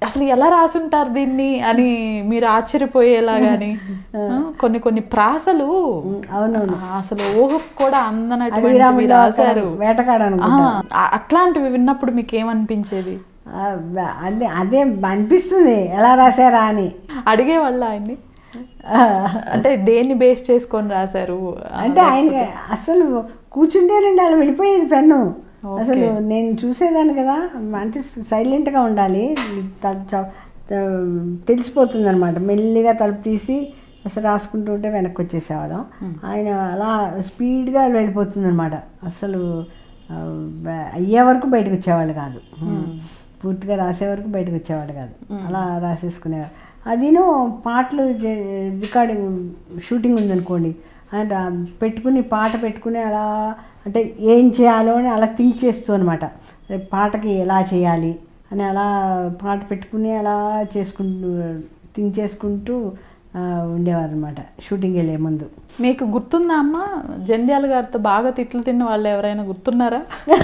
అసలు ఎలా రాసుంటారు దీన్ని అని మీరు ఆశ్చర్యపోయేలాగాని ఆ, కొన్ని కొన్ని ప్రాసలు అవునవును అసలు ఊహకు కూడా అందనటువంటివి అడవిరాములు రాశారు వేటగాడను ఆ, ఆ- అట్లాంటివి విన్నప్పుడు మీకు ఏమనిపించేది అదే అదే అనిపిస్తుంది ఎలా రాశారా అని అడిగే వాళ్ళ ఆయన్ని ఆ, అంటే దేన్ని బేస్ చేసుకొని రాశారు అంటే ఆయన అసలు కూర్చుంటేనండి అలా వెళ్ళిపోయేది పెన్ను అసలు నేను చూసేదాన్ని కదా అంటే సైలెంట్గా ఉండాలి త- చ- త- తెలిసిపోతుంది అనమాట మెల్లిగా తలుపు తీసి అసలు రాసుకుంటూ ఉంటే వెనక్కి వచ్చేసేవాళ్ళం ఆయన అలా స్పీడ్గా వెళ్ళిపోతుంది అనమాట అసలు ఆ, బ- అయ్యే వరకు బయటకు వచ్చేవాళ్ళు కాదు పూర్తిగా రాసే వరకు బయటకు వచ్చేవాళ్ళు కాదు అలా రాసేసుకునేవారు అదిను పాటలు జే- రికార్డింగ్ షూటింగ్ ఉందనుకోండి ఆయన రా- పెట్టుకుని పాట పెట్టుకుని అలా అంటే ఏం చేయాలో అని అలా థింక్ చేస్తూ అనమాట పాటకి ఎలా చేయాలి అని అలా పాట పెట్టుకుని అలా చేసుకుంటూ థింక్ చేసుకుంటూ ఉండేవారు అనమాట షూటింగ్ వెళ్ళే ముందు మీకు గుర్తుందా అమ్మ జంధ్యాల గారితో బాగా తిట్లు తిన్న వాళ్ళు ఎవరైనా గుర్తున్నారా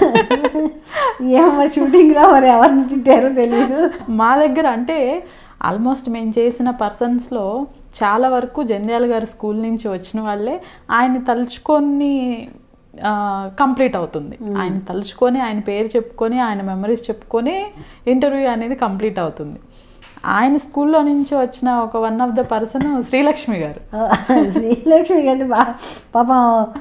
ఏమో మరి షూటింగ్లో మరి ఎవరిని తిట్టారో తెలియదు మా దగ్గర అంటే ఆల్మోస్ట్ మేము చేసిన పర్సన్స్లో చాలా వరకు జంధ్యాల గారి స్కూల్ నుంచి వచ్చిన వాళ్ళే ఆయన తలుచుకొని కంప్లీట్ అవుతుంది ఆయన తలుచుకొని ఆయన పేరు చెప్పుకొని ఆయన మెమరీస్ చెప్పుకొని ఇంటర్వ్యూ అనేది కంప్లీట్ అవుతుంది ఆయన స్కూల్లో నుంచి వచ్చిన ఒక one of the person Srilakshmi గారు శ్రీలక్ష్మి గారి బా పాపం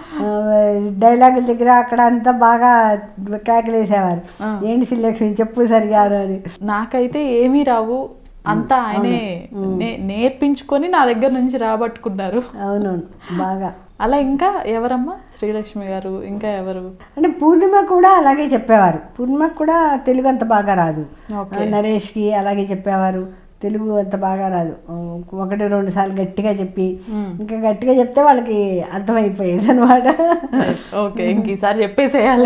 డైలాగుల దగ్గర అక్కడ అంతా బాగా కేకలేసేవారు ఏంటి శ్రీలక్ష్మి చెప్పు సరిగా అని నాకైతే ఏమీ రావు అంతా ఆయనే నే- నేర్పించుకొని నా దగ్గర నుంచి రాబట్టుకున్నారు అవునవును బాగా అలా ఇంకా ఎవరమ్మా శ్రీలక్ష్మి గారు ఇంకా ఎవరు అంటే పూర్ణిమ కూడా అలాగే చెప్పేవారు పూర్ణిమకు కూడా తెలుగు అంత బాగా రాదు ఓకే. నరేష్కి అలాగే చెప్పేవారు తెలుగు అంత బాగా రాదు ఒకటి రెండు సార్లు గట్టిగా చెప్పి ఇంకా గట్టిగా చెప్తే వాళ్ళకి అర్థమైపోయేది అనమాట ఓకే ఇంక ఈసారి చెప్పేసేయాలి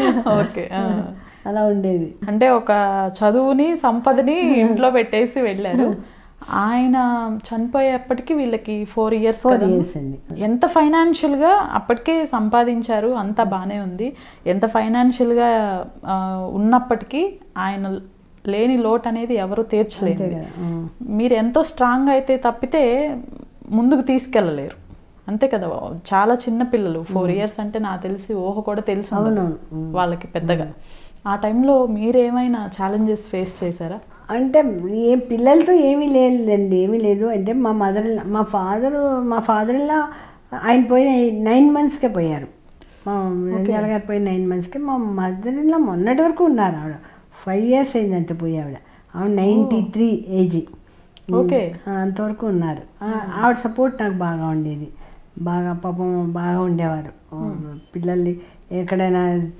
ఓకే ఆ. అలా ఉండేది అంటే ఒక చదువుని సంపదని ఇంట్లో పెట్టేసి వెళ్ళారు ఆయన చనిపోయేప్పటికి వీళ్ళకి ఫోర్ ఇయర్స్ కదా years అండి. ఎంత ఫైనాన్షియల్గా అప్పటికే సంపాదించారు అంత బాగానే ఉంది ఎంత ఫైనాన్షియల్గా ఉన్నప్పటికీ ఆయన లేని లోటు అనేది ఎవరు తీర్చలేదు కదా, ఆ. మీరు ఎంతో స్ట్రాంగ్ అయితే తప్పితే ముందుకు తీసుకెళ్ళలేరు అంతే కదా చాలా చిన్న పిల్లలు ఫోర్ ఇయర్స్ అంటే నాకు తెలిసి ఊహ కూడా తెలిసి ఉండదు అవునవును. వాళ్ళకి పెద్దగా ఆ టైంలో మీరేమైనా ఛాలెంజెస్ ఫేస్ చేశారా అంటే ఏ పిల్లలతో ఏమీ లేదండి ఏమీ లేదు అంటే మా మదర్ మా ఫాదరు మా ఫాదర్ ఇలా ఆయన పోయిన నైన్ మంత్స్కే పోయారు మా నంద్యాల గారు పోయిన నైన్ మంత్స్కి మా మదర్ ఇలా మొన్నటి వరకు ఉన్నారు ఆవిడ ఫైవ్ ఇయర్స్ అయింది అంతే పోయి ఆవిడ ఆవిడ నైంటీ త్రీ ఏజ్ ఓకే అంతవరకు ఉన్నారు ఆ- ఆవిడ సపోర్ట్ నాకు బాగా ఉండేది బాగా పాపం బాగా ఉండేవారు పిల్లల్ని ఎక్కడైనా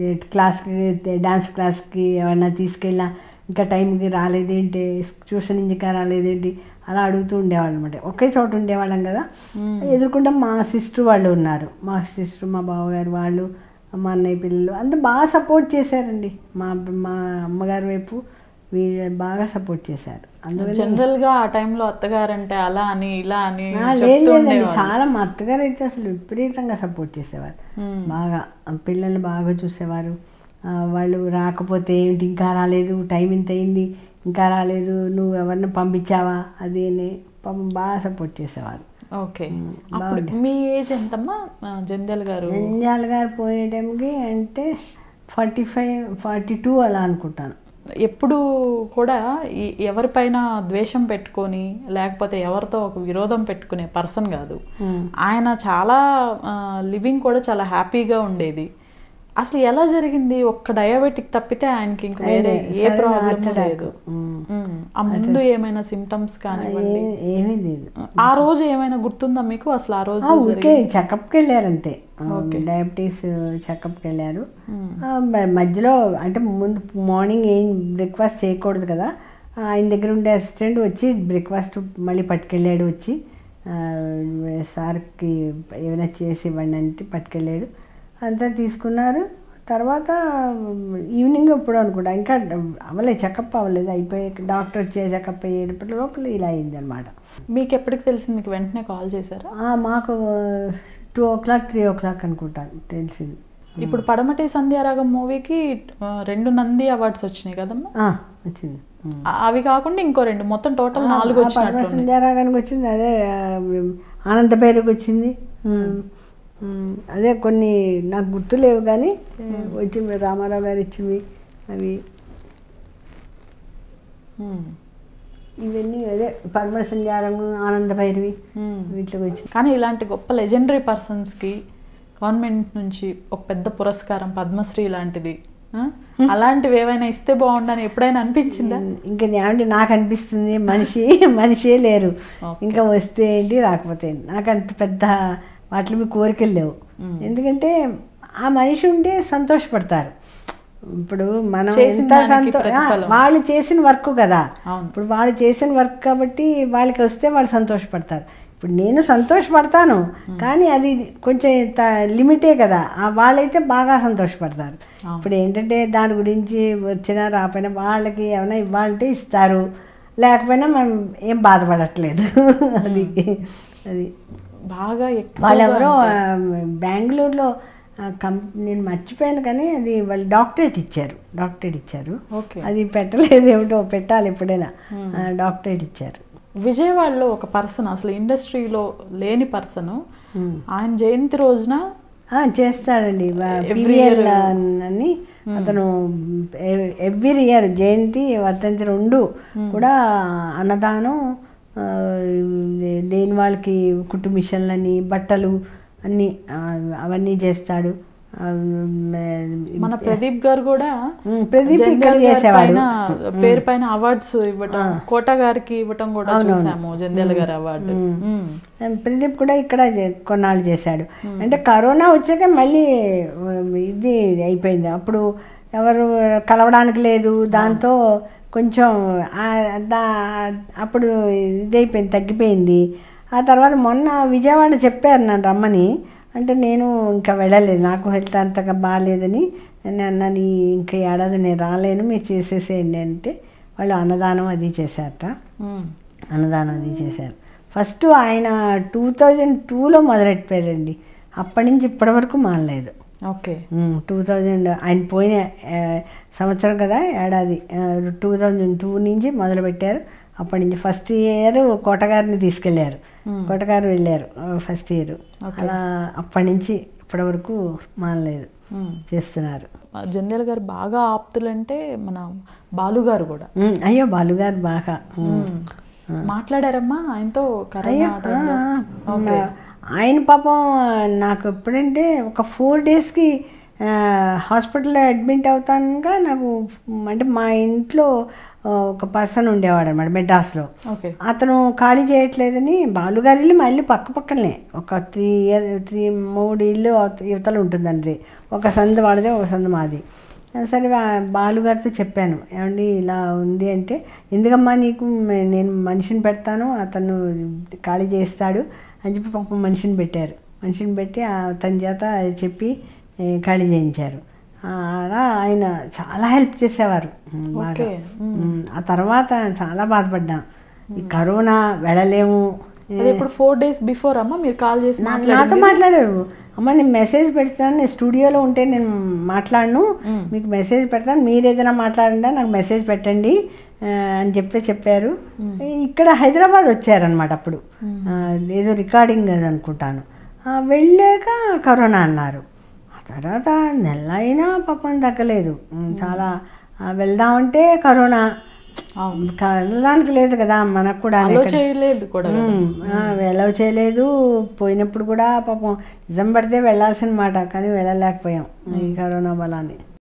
క్లాస్కి డాన్స్ క్లాస్కి ఏమైనా తీసుకెళ్ళినా ఇంకా టైంకి రాలేదేంటి ట్యూషన్ ఇంకా రాలేదేంటి అలా అడుగుతూ ఉండేవాళ్ళు అనమాట ఒకే చోట ఉండేవాళ్ళం కదా ఎదుర్కొంటే మా సిస్టర్ వాళ్ళు ఉన్నారు మా సిస్టర్ మా బావగారు వాళ్ళు మా అన్నయ్య పిల్లలు అంతా బాగా సపోర్ట్ చేశారండి మా మా అమ్మగారి వైపు వీళ్ళు బాగా సపోర్ట్ చేశారు అందుకని జనరల్ గా ఆ టైంలో అత్తగారంటే అలా అని ఇలా అని ఆ, లేదు చెప్తూ లేదండి ఉండేవాళ్ళు. చాలా మా అత్తగారు అయితే అసలు విపరీతంగా సపోర్ట్ చేసేవారు మ్మ్. బాగా ఆ, పిల్లల్ని బాగా చూసేవారు ఆ, వాళ్ళు రాకపోతే ఏంటి ఇంకా రాలేదు టైం ఇంత అయింది ఇంకా రాలేదు నువ్వు ఎవరిని పంపించావా అది అని పాపం బాగా సపోర్ట్ చేసేవారు ఓకే అప్పుడు మీ ఏజ్ ఎంతమ్మా ఆ, జంధ్యాల గారు నంద్యాల గారు పోయే టైంకి అంటే ఫార్టీ ఫైవ్ ఫార్టీ టూ అలా అనుకుంటాను ఎప్పుడు కూడా ఈ- ఎవరిపైన ద్వేషం పెట్టుకొని లేకపోతే ఎవరితో ఒక విరోధం పెట్టుకునే పర్సన్ కాదు ఆయన చాలా లివింగ్ కూడా చాలా హ్యాపీగా ఉండేది అసలు ఎలా జరిగింది ఒక్క డయాబెటిక్ తప్పితే ఆయనకి ఇంక వేరే ఏ sudden ప్రాబ్లం heart attack. లేదు మ్మ్. మ్మ్. ఆ ముందు ఏమైనా సిమ్టమ్స్ కానివ్వండి ఏ- ఏమీ లేదు ఆ రోజు ఏమైనా గుర్తుందా మీకు అసలు ఆ రోజు ఆ, ఊరికే చెకప్కి వెళ్ళారు అంతే డయాబెటీస్ చెకప్కి వెళ్ళారు ఆ, మ- మధ్యలో అంటే ముందు మార్నింగ్ ఏం బ్రేక్ఫాస్ట్ చేయకూడదు కదా ఆ, ఆయన దగ్గర ఉండే అసిస్టెంట్ వచ్చి బ్రేక్ఫాస్ట్ మళ్ళీ పట్టుకెళ్ళాడు వచ్చి ఆ, సార్కి ఏమైనా చేసి ఇవ్వండి అంటే పట్టుకెళ్ళాడు అంతా తీసుకున్నారు తర్వాత ఈవినింగ్ ఎప్పుడు అనుకుంటా ఇంకా అవ్వలేదు చెకప్ అవ్వలేదు అయిపోయి డాక్టర్ వచ్చే చెకప్ అయ్యేటప్పటి లోపల ఇలా అయింది అనమాట మీకు ఎప్పటికి తెలిసింది మీకు వెంటనే కాల్ చేశారా ఆ, మాకు two o'clock three o'clock అనుకుంటాను తెలిసింది ఇప్పుడు పడమటి సంధ్యారాగం మూవీకి ఆ, రెండు నంది అవార్డ్స్ వచ్చినాయి కదమ్మా ఆ, వచ్చింది ఆ- అవి కాకుండా ఇంకో రెండు మొత్తం టోటల్ నాలుగు వచ్చినట్లు పరమేశ్వర జారాగానికి వచ్చింది అదే ఆ, ఆనంద పేరుకి వచ్చింది ఉమ్, ఉమ్, అదే కొన్ని నాకు గుర్తులేవు కానీ వచ్చింది రామారావు గారు ఇచ్చివి అవి ఉమ్. ఇవన్నీ అదే పరమేశ్వర జారము ఆనంద భైరవి ఉమ్. వీటికి వచ్చింది కానీ ఇలాంటి గొప్ప లెజెండరీ పర్సన్స్కి గవర్నమెంట్ నుంచి ఒక పెద్ద పురస్కారం పద్మశ్రీ లాంటిది ఆ? అలాంటివి ఏవైనా ఇస్తే బాగుండని ఎప్పుడైనా అనిపించిందా ఇంకా ఏమంటే నాకు అనిపిస్తుంది మనిషి మనిషే లేరు ఇంకా వస్తే ఏంటి రాకపోతే ఏంటి నాకు అంత పెద్ద వాటి మీద కోరికలు లేవు ఎందుకంటే ఆ మనిషి ఉంటే సంతోషపడతారు ఇప్పుడు మనం చేసిన ఎంత దానికి సంతో ఆ, ప్రతిఫలం. వాళ్ళు చేసిన వర్క్ కదా అవును. ఇప్పుడు వాళ్ళు చేసిన వర్క్ కాబట్టి వాళ్ళకి వస్తే వాళ్ళు సంతోషపడతారు ఇప్పుడు నేను సంతోషపడతాను కానీ అది కొంచెం త- లిమిటే కదా ఆ వాళ్ళైతే బాగా సంతోషపడతారు ఇప్పుడు ఏంటంటే దాని గురించి వచ్చినా రాకపోయినా వాళ్ళకి ఏమైనా ఇవ్వాలంటే ఇస్తారు లేకపోయినా మేము ఏం బాధపడట్లేదు అది అది బాగా ఎక్కువ వాళ్ళెవరో ఆ, బెంగళూరులో ఆ, కం నేను మర్చిపోయాను కానీ అది వాళ్ళు డాక్టరేట్ ఇచ్చారు డాక్టరేట్ ఇచ్చారు ఓకే అది పెట్టలేదు ఏమిటో పెట్టాలి ఎప్పుడైనా ఆ, డాక్టరేట్ ఇచ్చారు విజయవాడలో ఒక పర్సన్ అసలు ఇండస్ట్రీలో లేని పర్సన్ ఆయన జయంతి రోజున ఆ, చేస్తాడండి పివిఎల్ అని అతను ఎవ్రీ ఇయర్ జయంతి వర్ధంతి రెండు కూడా అన్నదానం ఆ, లేని వాళ్ళకి కుట్టు మిషన్లని బట్టలు అన్నీ ఆ, అవన్నీ చేస్తాడు ఆ, మన ప్రదీప్ గారు కూడా ఉమ్, ప్రదీప్ ఇక్కడ జంధ్యాల గారి చేసేవాడు పైన పేరు పైన అవార్డ్స్ ఇవ్వటం కోట గారికి ఇవ్వటం కూడా చూసాము జంధ్యాల గారి అవార్డు ఉమ్. ప్రదీప్ కూడా ఇక్కడ చే- కొన్నాళ్ళు చేశాడు అంటే కరోనా వచ్చాక మళ్ళీ ఉమ్, ఇది అయిపోయింది అప్పుడు ఎవరు కలవడానికి లేదు దాంతో కొంచెం ఆ- దా- అప్పుడు ఇది అయిపోయింది తగ్గిపోయింది ఆ తర్వాత మొన్న విజయవాడ చెప్పారు నన్ను రమ్మని అంటే నేను ఇంకా వెళ్ళలేదు నాకు హెల్త్ అంతగా బాగాలేదని నేను అన్నాను "ఈ- ఇంకా ఏడాది నేను రాలేను మీరు చేసేసేయండి అంటే వాళ్ళు అన్నదానం అది చేశారట ఉమ్. అన్నదానం అది చేశారు ఫస్ట్ ఆయన టూ థౌజండ్ టూలో మొదలెట్టారండి అప్పటి నుంచి ఇప్పటి వరకు మానలేదు ఓకే టూ థౌజండ్ ఆయన పోయిన ఆ, సంవత్సరం కదా ఏడాది టూ థౌజండ్ టూ నుంచి మొదలుపెట్టారు అప్పటి నుంచి ఫస్ట్ ఇయర్ కోటగారిని తీసుకెళ్ళారు కోటగారు వెళ్ళారు ఫస్ట్ ఇయర్ అలా అప్పటి నుంచి ఇప్పటి వరకు మానలేదు ఉమ్. చేస్తున్నారు జంధ్యాల గారు బాగా ఆప్తులంటే మన బాలుగారు కూడా ఉమ్, అయ్యో బాలుగారు బాగా ఉమ్. మాట్లాడారమ్మా ఆయనతో కరోనా టైంలో? ఓకే ఆయన పాపం నాకు ఎప్పుడంటే ఒక ఫోర్ డేస్కి హాస్పిటల్లో అడ్మిట్ అవుతానుగా నాకు అంటే మా ఇంట్లో ఆ, ఒక పర్సన్ ఉండేవాడు అనమాట మెడ్రాస్లో ఓకే అతను ఖాళీ చేయట్లేదని బాలుగారి ఇల్లు మా ఇల్లు పక్క పక్కనే ఒక త్రీ ఇయర్ త్రీ మూడు ఇల్లు అవత- యువతలు ఉంటుందండి ఒక సందు వాడిదే ఒక సందు మాది సరే వా- బాలుగారితో చెప్పాను ఏమండి ఇలా ఉంది అంటే ఎందుకమ్మా నీకు మే- నేను మనిషిని పెడతాను అతను ఖాళీ చేస్తాడు అని చెప్పి పాపం మనిషిని పెట్టారు మనిషిని పెట్టి అతని చేత చెప్పి ఏ, ఖాళీ చేయించారు ఆ, అలా ఆయన చాలా హెల్ప్ చేసేవారు ఉమ్, బాగా ఓకే. ఉమ్, ఆ తర్వాత చాలా బాధపడ్డా ఈ కరోనా వెళ్ళలేము అది ఇప్పుడు ఫోర్ డేస్ బిఫోర్ అమ్మా మీరు కాల్ చేసి నా- మాట్లాడారు నాతో మాట్లాడారు అమ్మ నేను మెసేజ్ పెడతాను నేను స్టూడియోలో ఉంటే నేను మాట్లాడను మీకు మెసేజ్ పెడతాను మీరు ఏదైనా మాట్లాడండి నాకు మెసేజ్ పెట్టండి ఆ, అని చెప్పి చెప్పారు ఇక్కడ హైదరాబాద్ వచ్చారనమాట అప్పుడు ఆ, ఏదో రికార్డింగ్ అది అనుకుంటాను ఆ, వెళ్ళాక కరోనా అన్నారు ఆ తర్వాత నెల అయినా పాపం తగ్గలేదు ఉమ్, చాలా ఆ, వెళ్దామంటే కరోనా అవును వెళ్ళడానికి లేదు కదా మనకు కూడా అలో చేయలేదు కూడా వెళ్ళవ చేయలేదు పోయినప్పుడు కూడా పాపం నిజం పడితే వెళ్ళాల్సిన మాట కానీ వెళ్ళలేకపోయాం ఈ కరోనా బలాన్ని